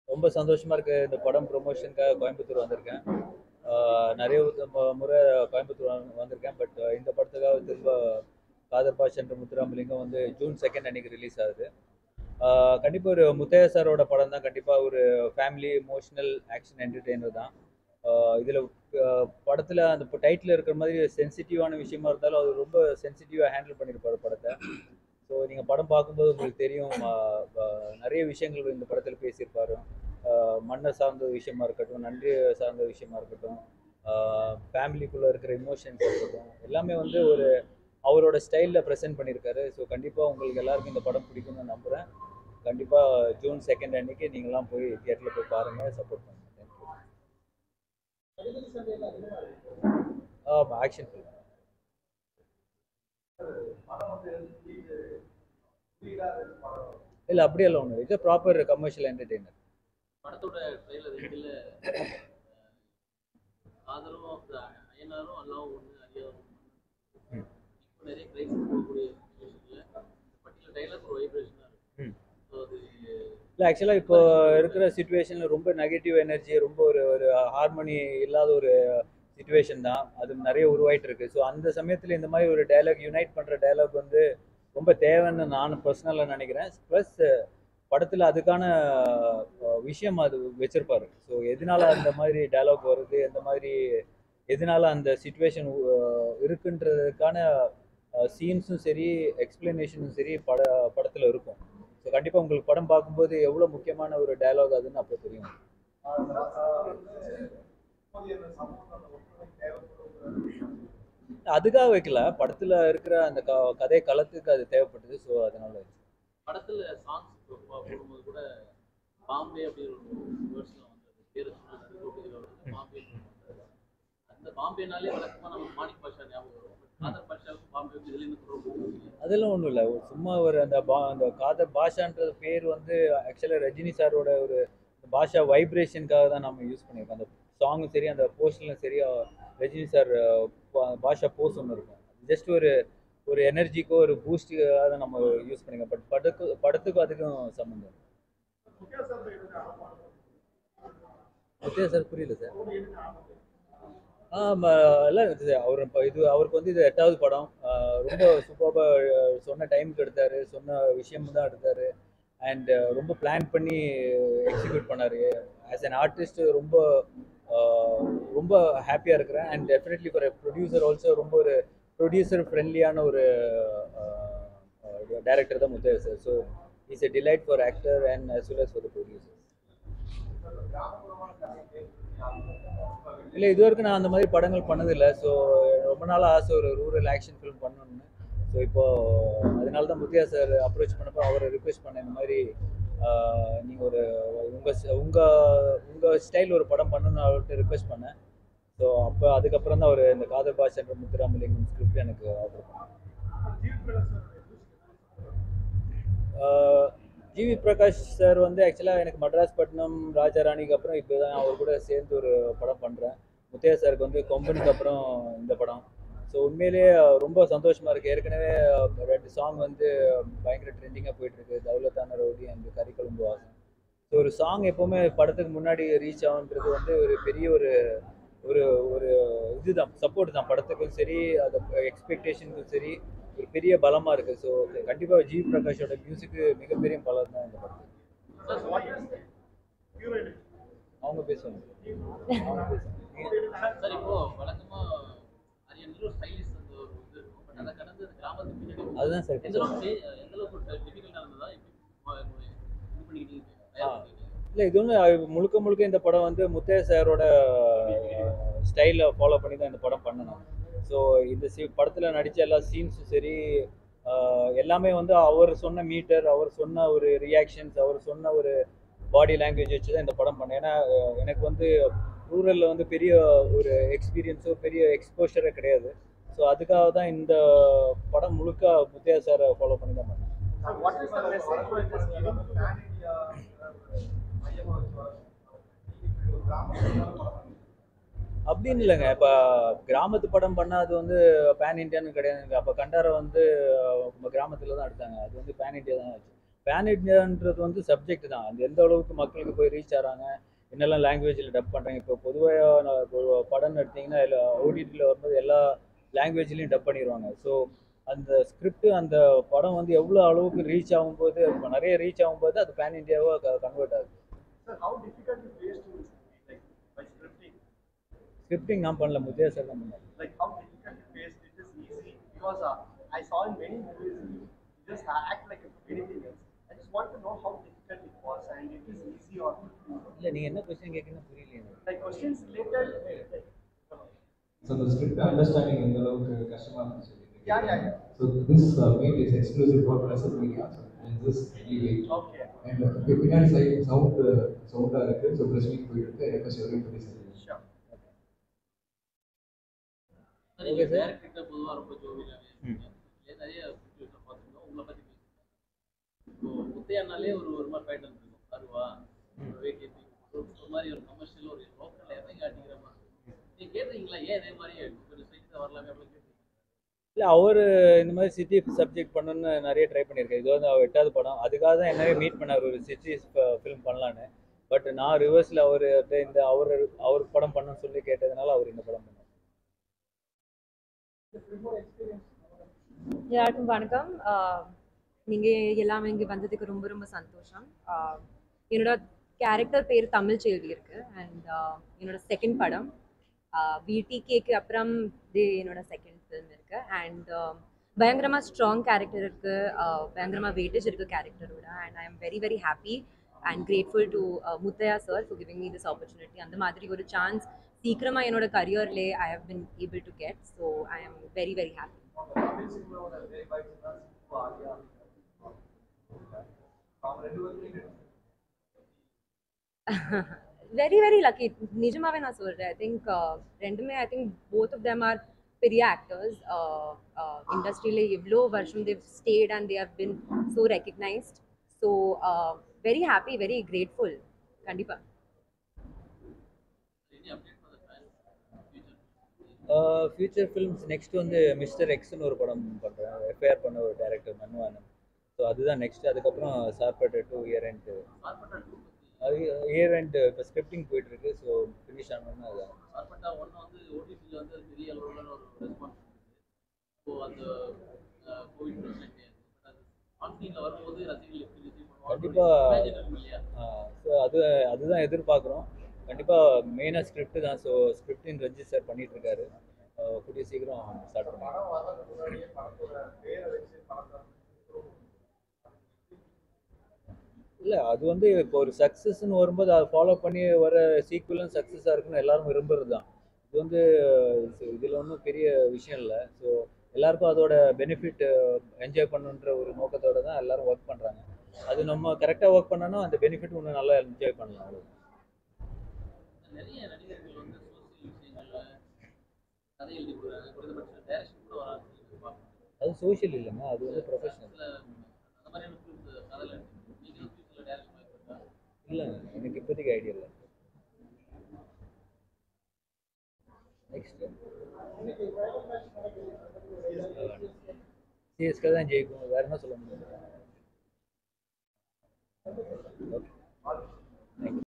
ரொம்ப சந்தோஷமா இருக்கு இந்த படம் ப்ரொமோஷனுக்காக கோயம்புத்தூர் வந்திருக்கேன் ஆஹ் நிறைய மு- முறை கோயம்புத்தூர் வந்து- வந்திருக்கேன் பட் இந்த படத்துக்காக திரும்ப காதர் பாஷ் என்ற முத்துராமலிங்கம் வந்து ஜூன் செகண்ட் அன்னைக்கு ரிலீஸ் ஆகுது ஆஹ் கண்டிப்பா ஒரு முத்தையா சாரோட படம் தான் கண்டிப்பா ஒரு ஃபேமிலி எமோஷனல் ஆக்ஷன் என்டர்டெய்னர் தான் ஆஹ் இதுல ஆஹ் படத்துல அந்த டைட்டில் இருக்கிற மாதிரி சென்சிட்டிவான விஷயமா இருந்தாலும் அது ரொம்ப சென்சிட்டிவாக ஹேண்டில் பண்ணியிருப்பாரு படத்தை ஸோ நீங்கள் படம் பார்க்கும்போது உங்களுக்கு தெரியும் ஆஹ் ஆஹ் நிறைய விஷயங்கள் இந்த படத்தில் பேசியிருப்பாரு ஆஹ் மண்ணை சார்ந்த விஷயமா இருக்கட்டும் நன்றி சார்ந்த விஷயமா இருக்கட்டும் ஃபேமிலிக்குள்ளே இருக்கிற இமோஷன்ஸ் இருக்கட்டும் எல்லாமே வந்து ஒரு அவரோட ஸ்டைலில் ப்ரெசென்ட் பண்ணியிருக்காரு ஸோ கண்டிப்பாக உங்களுக்கு எல்லாருக்கும் இந்த படம் பிடிக்கும்னு நம்புகிறேன் கண்டிப்பாக ஜூன் செகண்ட் அன்னைக்கு நீங்களாம் போய் தியேட்டரில் போய் பாருங்கள் சப்போர்ட் பண்ணுங்கள் தேங்க்யூ ஆமாம் ஆக்ஷன் ஃபில்ம் இல்லை அப்படியெல்லாம் ஒன்றும் இது ப்ராப்பர் கமர்ஷியல் என்டர்டெய்னர் படத்தோட ட்ரெயிலர் ரெண்டுல காதலும் அயனாரும் அல்லாவும் ஒன்று அறியாவும் ம். இப்போ நிறைய கிரைசிஸ் போகக்கூடிய சுச்சுவேஷனில் பர்டிகுலர் டைலாக் ஒரு வைப்ரேஷனாக ம். இருக்கும் ஸோ அது இல்லை ஆக்சுவலாக இப்போ இருக்கிற சுச்சுவேஷனில் ரொம்ப நெகட்டிவ் எனர்ஜி ரொம்ப ஒரு ஒரு ஹார்மோனி இல்லாத ஒரு சுச்சுவேஷன் தான் அது நிறைய உருவாயிட்டு இருக்கு ஸோ அந்த சமயத்தில் இந்த மாதிரி ஒரு டயலாக் யுனைட் பண்ணுற டயலாக் வந்து ரொம்ப தேவைன்னு நான் பர்சனலாக நினைக்கிறேன் ப்ளஸ் படத்தில் அதுக்கான அஹ், விஷயம் அது வச்சிருப்பாரு ஸோ எதனால அந்த மாதிரி டயலாக் வருது எந்த மாதிரி எதனால அந்த சுச்சுவேஷன் இருக்குன்றதுக்கான சீன்ஸும் சரி எக்ஸ்பிளனேஷனும் சரி பட படத்தில் இருக்கும் ஸோ கண்டிப்பாக உங்களுக்கு படம் பார்க்கும்போது எவ்வளோ முக்கியமான ஒரு டயலாக் அதுன்னு அப்போ தெரியும் அதுக்காக வைக்கல படத்தில் இருக்கிற அந்த க கதை களத்துக்கு அது தேவைப்பட்டது ஸோ அதனால வச்சேன். படத்தில் சாங்ஸ் போடும்போது கூட பாம்பே அப்படிங்கிற ஒரு வேர்ட்ஸ்லாம் வந்தது பேர் சொன்னது பாம்பே வந்தது. அந்த பாம்பேனாலே வழக்கமாக நம்ம மாணிக் பாஷா ஞாபகம் வரும் பட் காதர் பாஷாவுக்கும் பாம்பே இதுலேருந்து தொடர்பு அதெல்லாம் ஒன்றும் இல்லை சும்மா ஒரு அந்த பா அந்த காதர் பாஷான்ற பேர் வந்து ஆக்சுவலாக ரஜினி சாரோட ஒரு பாஷா வைப்ரேஷனுக்காக தான் நம்ம யூஸ் பண்ணியிருக்கோம் அந்த சாங்கும் சரி அந்த போஸ்ட்லையும் சரி அஹ், ரஜினி சார் அஹ், பா- பாஷா போஸ்ட் ஒன்று இருக்கும் ஜஸ்ட் ஒரு ஒரு எனர்ஜிக்கோ ஒரு பூஸ்டுக்காக தான் நம்ம யூஸ் பண்ணிருக்கோம் பட் படத்துக்கு படத்துக்கும் அதுக்கும் சம்மந்தம் ஓகே சார் புரியல சார் ஆமா எல்லாம் இது அவர் இப்போ இது அவருக்கு வந்து இது எட்டாவது படம் ஆஹ் ரொம்ப சூப்பராக சொன்ன டைமுக்கு எடுத்தாரு சொன்ன விஷயம் தான் எடுத்தாரு அண்ட் ரொம்ப பிளான் பண்ணி எக்ஸிக்யூட் பண்ணாரு ஆஸ் an ஆர்டிஸ்ட் ரொம்ப ஆஹ் ரொம்ப ஹாப்பியாக இருக்கிறேன் and definitely for producer also ரொம்ப ஒரு ப்ரொடியூசர் ஃப்ரெண்ட்லியான ஒரு டைரக்டர் தான் Muthaiya sir so is a delight for actor and as well as for the producer இல்லை இது வரைக்கும் நான் அந்த மாதிரி படங்கள் பண்ணதில்லை ஸோ ரொம்ப நாள் ஆசை ஒரு ரூரல் ஆக்ஷன் ஃபிலிம் பண்ணணும்னு ஸோ இப்போ அதனால தான் முத்தியா சார் அப்ரோச் பண்ணப்போ அவரை ரிக்வெஸ்ட் பண்ண இந்த மாதிரி நீங்கள் ஒரு உங்கள் உங்கள் உங்கள் ஸ்டைல் ஒரு படம் பண்ணணும்னு அவர்கிட்ட ரிக்வெஸ்ட் பண்ணேன் ஸோ அப்போ அதுக்கப்புறம் தான் அவர் இந்த காதர் பாஷ் என்ற முத்துராமலிங்கம் ஸ்கிரிப்ட் எனக்கு ஆர்டர் பண்ணார் ஜிவி பிரகாஷ் சார் வந்து ஆக்சுவலாக எனக்கு மட்ராஸ் பட்டினம் ராஜாராணிக்கு அப்புறம் இப்போ தான் அவர் கூட சேர்ந்து ஒரு படம் பண்ணுறேன் முத்தையா சாருக்கு வந்து கொம்பனுக்கு அப்புறம் இந்த படம் ஸோ உண்மையிலேயே ரொம்ப சந்தோஷமாக இருக்குது ஏற்கனவே ரெண்டு சாங் வந்து பயங்கர ட்ரெண்டிங்காக போயிட்டுருக்கு தௌலத்தான ரவுடி அண்ட் கறிக்குழம்பு வாசம் ஸோ ஒரு சாங் எப்போவுமே படத்துக்கு முன்னாடி ரீச் ஆகுன்றது வந்து ஒரு பெரிய ஒரு ஒரு ஒரு இதுதான் சப்போர்ட் தான் படத்துக்கும் சரி அது எக்ஸ்பெக்டேஷனுக்கும் சரி ஒரு பெரிய பலமாக இருக்குது ஸோ கண்டிப்பாக ஜி பிரகாஷோட மியூசிக்கு மிகப்பெரிய பலம் தான் இந்த படத்துக்கு அவங்க பேசுவாங்க அவங்க பேசுவாங்க சார் இப்போ வழக்கமா அரியன் ஸ்டைலிஷ் அந்த ஒரு இது இருக்கும் பட் அதை கடந்து அது கிராமத்து பின்னாடி அதுதான் சார் எந்த அளவுக்கு எந்த அளவுக்கு டிஃபிகல்ட்டாக இருந்ததா எப்படி இது பண்ணிக்கிட்டீங்க தயார் பண்ணிக்கிட்டீங்க இல்லை இது வந்து முழுக்க முழுக்க இந்த படம் வந்து முத்தையா சாரோட ஸ்டைலை ஃபாலோ பண்ணி தான் இந்த படம் பண்ணணும் ஸோ இந்த சி படத்தில் நடித்த எல்லா சீன்ஸும் சரி ஆஹ் எல்லாமே வந்து அவர் சொன்ன மீட்டர் அவர் சொன்ன ஒரு ரியாக்ஷன்ஸ் அவர் சொன்ன ஒரு பாடி லாங்குவேஜ் வச்சு தான் இந்த படம் பண்ணேன் ஏன்னா அஹ் எனக்கு வந்து ரூரலில் வந்து பெரிய ஒரு எக்ஸ்பீரியன்ஸோ பெரிய எக்ஸ்போஷரே கிடையாது ஸோ அதுக்காக தான் இந்த படம் முழுக்க முத்தையா சாரை ஃபாலோ பண்ணி தான் பண்ணேன் அப்படின்னு இல்லைங்க இப்போ கிராமத்து படம் பண்ணால் அது வந்து பேன் இண்டியான்னு கிடையாது அப்போ கண்டாரை வந்து நம்ம கிராமத்தில் தான் எடுத்தாங்க அது வந்து பேன் இண்டியா தான் ஆச்சு பேன் இண்டியான்றது வந்து சப்ஜெக்ட் தான் அது எந்த அளவுக்கு மக்களுக்கு போய் ரீச் ஆகிறாங்க என்னெல்லாம் லாங்குவேஜில் டப் பண்ணுறாங்க இப்போ பொதுவாக ஒரு படம் எடுத்தீங்கன்னா இல்லை ஓடிடியில் வரும்போது எல்லா லாங்குவேஜ்லேயும் டப் பண்ணிடுவாங்க ஸோ அந்த ஸ்கிரிப்ட் அந்த படம் வந்து எவ்வளோ அளவுக்கு ரீச் ஆகும்போது இப்போ நிறைய ரீச் ஆகும்போது அது பேன் இந்தியாவாக கன்வெர்ட் ஆகுது Sir, how difficult you faced to like by scripting? Scripting நான் பண்ணல முத்தையா சார் தான் பண்ணாரு. Like how difficult you faced? It is easy because uh, I saw in many movies you just act like anything else. I just want to know how difficult it was and it is easy or இல்லை நீங்கள் என்ன question கேட்குறீங்க புரியலையே எனக்கு. like questions related. Like, So the script understanding எந்த அளவுக்கு கஷ்டமா இருந்துச்சு Yeah, yeah, yeah. So this uh, made is exclusive for Blessed Media. So in this anyway. okay. And uh, பின்னாடி சைட் சவுண்ட் சவுண்டா இருக்கு ஸோ ப்ரெஸ் மீட் போயிட்டு இருக்கு எனக்கு சிவரையும் பற்றி சரி Sure. நீங்க டேரக்டர்கிட்ட பொதுவா ரொம்ப ஜோவியலாவே இருக்கீங்க இதுலயே நிறைய பிக்சர்ஸ் பார்த்துருக்கோம் உங்களை பத்தி பேசியிருக்கேன் இப்போ முத்தையானாலே ஒரு ஒரு மாதிரி பேட்டர்ன் இருக்கும் அருவா ஒரு வேட்டி ஒரு ஒரு மாதிரி ஒரு கமர்ஷியல் ஒரு லோக்கல் எதையும் காட்டிக்கிற மாதிரி இருக்கும். நீங்க கேட்டிருக்கீங்களா ஏன் இதே மாதிரி கொஞ்சம் ஸ்ட்ரைட்டாக வரலாமே அப்படின்னு கேட்டிருக்கீங்க இல்லை அவர் இந்த மாதிரி சிட்டி சப்ஜெக்ட் பண்ணணும்னு நிறைய ட்ரை பண்ணியிருக்கேன் இது வந்து அவர் எட்டாவது படம் அதுக்காக தான் என்னவே மீட் பண்ணார் ஒரு சிட்டி ஃபிலிம் பண்ணலான்னு பட் நான் ரிவர்ஸில் அவர் இந்த அவர் அவர் படம் பண்ணணும்னு சொல்லி கேட்டதுனால அவர் இந்த படம் பண்ணார் எல்லாருக்கும் வணக்கம் ஆஹ் நீங்க எல்லாமே இங்க வந்ததுக்கு ரொம்ப ரொம்ப சந்தோஷம் ஆஹ் என்னோட கேரக்டர் பேர் தமிழ் செல்வி இருக்கு அண்ட் என்னோட செகண்ட் படம் விடிகேக்கு அப்புறம் இது என்னோட செகண்ட் ஃபிலிம் இருக்கு அண்ட் பயங்கரமா ஸ்ட்ராங் கேரக்டர் இருக்கு ஆஹ் பயங்கரமா வெயிட்டேஜ் இருக்கு கேரக்டரோட and I am very very happy and grateful to Muthaiya sir for giving me this opportunity அந்த மாதிரி ஒரு சான்ஸ் சீக்கிரமா என்னோட கரியர்லே I have been able to get so I am very very happy Tamil சினிமாவோட very vibes தான் சிம்பு ஆலியா அவங்க ரெண்டு பேருமே வெரி வெரி லக்கி நிஜமாவே நான் சொல்கிறேன் ஐ திங்க் ரெண்டுமே I think both of them are பெரிய ஆக்டர்ஸ் இண்டஸ்ட்ரியில எவ்வளோ வருஷம் they've stayed and they have been so recognised so very happy very grateful கண்டிப்பாக any update for the future future films next வந்து மிஸ்டர் எக்ஸ்னு ஒரு படம் பண்ணுறேன் எஃப்ஐஆர் பண்ண ஒரு டேரக்டர் மன்வானன் ஸோ அதுதான் நெக்ஸ்ட் அதுக்கப்புறம் Sarpatta two year and Sarpatta two பத்தி அது இயர் அண்ட் இப்போ ஸ்கிரிப்டிங் போயிட்டு இருக்கு ஸோ ஃபினிஷ் ஆனோம்னா அதுதான் சார்பட்டா ஒன்று வந்து ஓடிடியில் வந்து அது பெரிய அளவில் ஒரு ரெஸ்பான்ஸ் ஸோ அந்த கோவிட் பிரச்சனை கிடையாது But அது ஆன்லைனில் வரும்போது ரசிகர்கள் எப்படி ரிசீவ் பண்ணுவாங்க கண்டிப்பா. Imagine இருக்கும் இல்லையா ஸோ அது அதுதான் எதிர்பார்க்குறோம் கண்டிப்பாக மெயினாக ஸ்கிரிப்ட் தான் ஸோ ஸ்கிரிப்டின் ரஞ்சித் சார் பண்ணிட்டு இருக்காரு அஹ் கூடிய சீக்கிரம் ஸ்டார்ட் பண்ணுவோம் படம் வர்றதுக்கு முன்னாடியே படத்தோட பேரை வச்சு படத்தை இல்லை அது வந்து இப்போ ஒரு சக்ஸஸ்ன்னு வரும்போது அதை ஃபாலோ பண்ணி வர சீக்குவலும் சக்ஸஸாக இருக்குன்னு எல்லாரும் விரும்புறது தான் இது வந்து இதில் ஒன்றும் பெரிய விஷயம் இல்லை ஸோ எல்லாருக்கும் அதோட பெனிஃபிட் என்ஜாய் பண்ணுன்ற ஒரு நோக்கத்தோட தான் எல்லாரும் ஒர்க் பண்ணுறாங்க அது நம்ம கரெக்டாக ஒர்க் பண்ணோன்னா அந்த பெனிஃபிட் இன்னும் நல்லா என்ஜாய் பண்ணலாம் அவ்வளவுதான். நிறைய நடிகர்கள் வந்து சோசியல் விஷயங்கள்ல கதை எழுதி கொடுக்குறாங்க குறைந்தபட்சம் டைரக்ஷன் கூட வராங்க அது சோஷியல் இல்லைங்க அது வந்து ப்ரொஃபஷனல் சில அந்த மாதிரியான ஃபிலிம்ஸ் கதையில் நீங்கள் ஃபியூச்சரில் டைரக்ஷன் வாய்ப்பு இருக்கா இல்லை எனக்கு இப்போதைக்கு ஐடியா இல்லை நெக்ஸ்ட் சிஎஸ்கே தான் ஜெயிக்கும் வேற என்ன சொல்ல முடியும் ஓகே